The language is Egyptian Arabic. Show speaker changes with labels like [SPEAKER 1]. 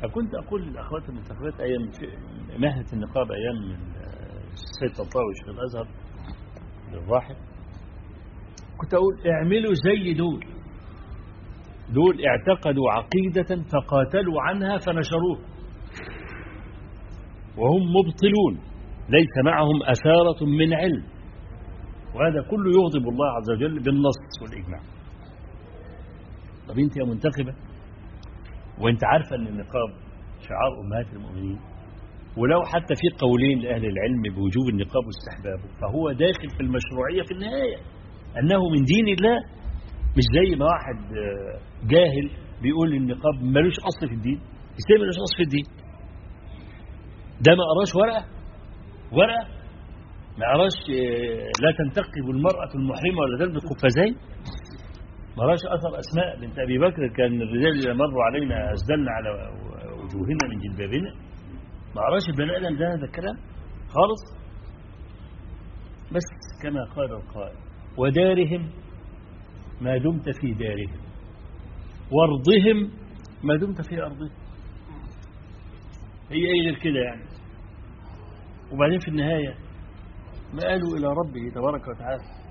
[SPEAKER 1] فكنت أقول للأخوات المنتخبات أيام مهنة النقاب أيام السيد تطاوي شيخ الأزهر الراحل كنت أقول اعملوا زي دول دول اعتقدوا عقيدة فقاتلوا عنها فنشروها وهم مبطلون ليس معهم أثارة من علم وهذا كله يغضب الله عز وجل بالنص والإجماع طب انت يا منتخبة وانت عارفة ان النقاب شعار أمهات المؤمنين ولو حتى في قولين لأهل العلم بوجوب النقاب واستحبابه فهو داخل في المشروعية في النهاية أنه من دين الله مش زي ما واحد جاهل بيقول النقاب ملوش أصل في الدين ازاي ملوش أصل في الدين ده ما قراش ورقة ورقة ما قراش لا تنتقب المرأة المحرمة ولا تلبس قفازين ما قراش أثر أسماء بنت أبي بكر كان الرجال إذا مروا علينا أسدلنا على وجوهنا من جلبابنا ما قراش البني آدم ده هذا الكلام خالص بس كما قال القائل ودارهم ما دمت في دارهم وارضهم ما دمت في أرضهم هي ايه غير كده يعني وبعدين في النهاية ما قالوا إلى ربه تبارك وتعالى